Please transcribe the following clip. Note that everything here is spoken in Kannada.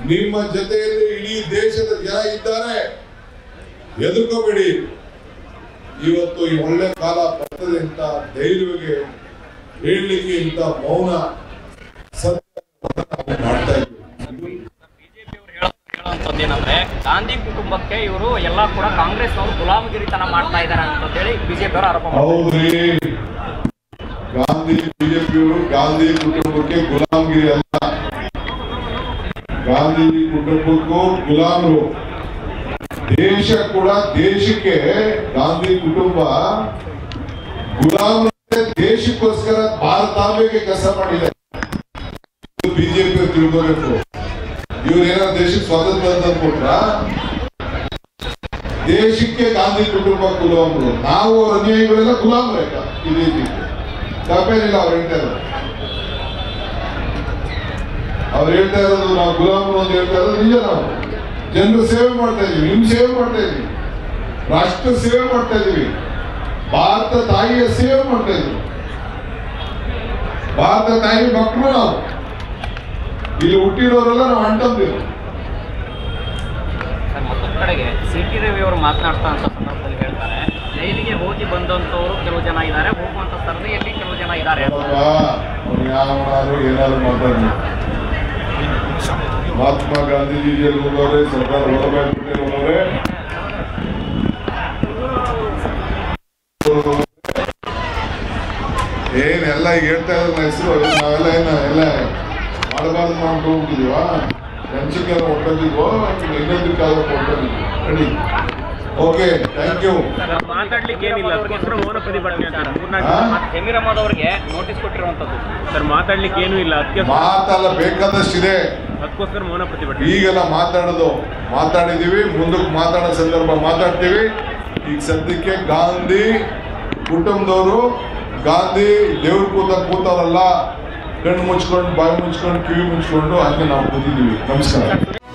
ನಿಮ್ಮ ಜೊತೆಯಲ್ಲಿ ಇಡೀ ದೇಶದ ಜನ ಇದ್ದಾರೆ ಹೆದರ್ಕೋಬೇಡಿ ಇವತ್ತು ಈ ಒಳ್ಳೆ ಕಾಲ ಬರ್ತದೆ ಅಂತ ಧೈರ್ಯವಾಗಿ ಹೇಳಲಿಕ್ಕೆ ಇಂಥ ಮೌನ ಸತ್ಯ ನಾವು ಮಾಡ್ತಾ ಇದ್ದೀವಿ ಹೇಳುವಂಥದ್ದು ಏನಂದ್ರೆ ಗಾಂಧಿ ಕುಟುಂಬಕ್ಕೆ ಇವರು ಎಲ್ಲ ಕೂಡ ಕಾಂಗ್ರೆಸ್ನವರು ಗುಲಾಮಗಿರಿತನ ಮಾಡ್ತಾ ಇದ್ದಾರೆ ಅಂತ ಹೇಳಿ ಬಿಜೆಪಿ ಅವರು ಆರೋಪ ಮಾಡ್ತಾರೆ ಹೌದ್ರಿ ಗಾಂಧಿ ಬಿಜೆಪಿಯವರು ಗಾಂಧಿ ಕುಟುಂಬಕ್ಕೆ ಗುಲಾಮಗಿರಿ ಅಲ್ಲ ಗಾಂಧಿ ಕುಟುಂಬಕ್ಕೂ ಗುಲಾಮರು ದೇಶ ಕೂಡ ದೇಶಕ್ಕೆ ಗಾಂಧಿ ಕುಟುಂಬ ಗುಲಾಮ ದೇಶಕ್ಕೋಸ್ಕರ ಭಾರತಾಂಬೆಗೆ ಕೆಲಸ ಮಾಡಿದೆ ಬಿಜೆಪಿ ತಿಳ್ಕೋಬೇಕು ಇವ್ರು ಏನಾದ್ರು ದೇಶಕ್ಕೆ ಸ್ವಾತಂತ್ರ್ಯ ಅಂತ ಕೊಟ್ರ ದೇಶಕ್ಕೆ ಗಾಂಧಿ ಕುಟುಂಬ ಗುಲಾಮರು ನಾವು ಅವ್ರ ಅನುಯಾಯಿಗಳೆಲ್ಲ ಗುಲಾಮರೇ ಈ ರೀತಿ ತಪ್ಪೇನಿಲ್ಲ ಅವ್ರು ಹೇಳ್ತಾ ಇರೋದು ಅವ್ರು ಹೇಳ್ತಾ ಇರೋದು ನಾವು ಗುಲಾಮರು ಅಂತ ಹೇಳ್ತಾ ಇರೋದು ನಿಜ ನಾವು ಜನರ ಸೇವೆ ಮಾಡ್ತಾ ಇದೀವಿ ನಿಮ್ ಸೇವೆ ಮಾಡ್ತಾ ಇದೀವಿ ರಾಷ್ಟ್ರ ಸೇವೆ ಮಾಡ್ತಾ ಇದೀವಿ ಭಾರತ ತಾಯಿಯ ಸೇವೆ ಮಾಡ್ತಾ ಇದೀವಿ ಭಾರತ ತಾಯಿ ಮಕ್ಕಳು ನಾವು ಇಲ್ಲಿ ಹುಟ್ಟಿರೋರೆಲ್ಲ ನಾವು ಅಂಟಂದಿರು ಸರ್ ಮತ್ತೊಂದು ಕಡೆಗೆ ಸಿ ಟಿ ರವಿ ಅವರು ಮಾತನಾಡ್ತಾ ಅಂತ ಸಂದರ್ಭದಲ್ಲಿ ಹೇಳ್ತಾರೆ ಜೈಲಿಗೆ ಹೋಗಿ ಬಂದಂತವರು ಕೆಲವು ಜನ ಇದ್ದಾರೆ ಹೋಗುವಂತ ಸ್ಥಳದಲ್ಲಿ ಕೆಲವು ಜನ ಇದ್ದಾರೆ ಯಾವನಾದ್ರು ಏನಾದ್ರು ಮಾತಾಡಲಿ ಮಹಾತ್ಮ ಗಾಂಧೀಜಿ ಜೈಲು ಹೋಗೋರೆ ಸರ್ದಾರ್ ವಲ್ಲಭಾಯ್ ಪಟೇಲ್ ಹೋಗೋರೆ ಏನೆಲ್ಲ ಈಗ ಹೇಳ್ತಾ ಇರೋದು ಹೆಸರು ನಾವೆಲ್ಲ ಏನ ಎಲ್ಲ ಮಾಡಬಾರ್ದು ಮಾಡ್ಕೊಂಡು ಹೋಗ್ತಿದೀವಾ ಫ್ರೆಂಡ್ಶಿಪ್ ಏನೋ ಹೊಟ್ಟೋಗಿದ್ವೋ ಇನ್ನೊಂದಕ್ಕಾದ್ರೂ ಹೊಟ್ಟೋಗಿದ್ವಿ ready okay thank you sir ಮಾತಾಡ್ಲಿಕ್ಕೆ ಏನಿಲ್ಲ ಅದಕ್ಕೋಸ್ಕರ ಮೌನ ಪ್ರತಿಭಟನೆ ಹಾ? ಜಮೀರ್ ಅಹಮದ್ ಅವರಿಗೆ ನೋಟಿಸ್ ಕೊಟ್ಟಿರುವಂತದ್ದು ಸರ್ ಮಾತಾಡ್ಲಿಕ್ಕೆ ಏನೂ ಇಲ್ಲ ಅದಕ್ಕೆ ಮಾತೆಲ್ಲ ಬೇಕಾದಷ್ಟಿದೆ ಅದಕ್ಕೋಸ್ಕರ ಮೌನ ಪ್ರತಿಭಟನೆ ಈಗೆಲ್ಲ ಮಾತಾಡೋದು ಮಾತಾಡಿದೀವಿ ಮುಂದಕ್ಕೆ ಮಾತಾಡೋ ಸಂದರ್ಭ ಮಾತಾಡ್ತೀವಿ ಈಗ ಸದ್ಯಕ್ಕೆ ಗಾಂಧಿ ಕುಟುಂಬದವರು ಗಾಂಧಿ ದೇವ್ರ ಕೂತ ಕೂತಾರಲ್ಲ ಕಣ್ಣು ಮುಚ್ಕೊಂಡು ಬಾಯಿ ಮುಚ್ಕೊಂಡು ಕಿವಿ ಮುಚ್ಕೊಂಡು ಹಂಗೆ ನಾವು ಕೂತಿದ್ದೀವಿ ನಮಸ್ಕಾರ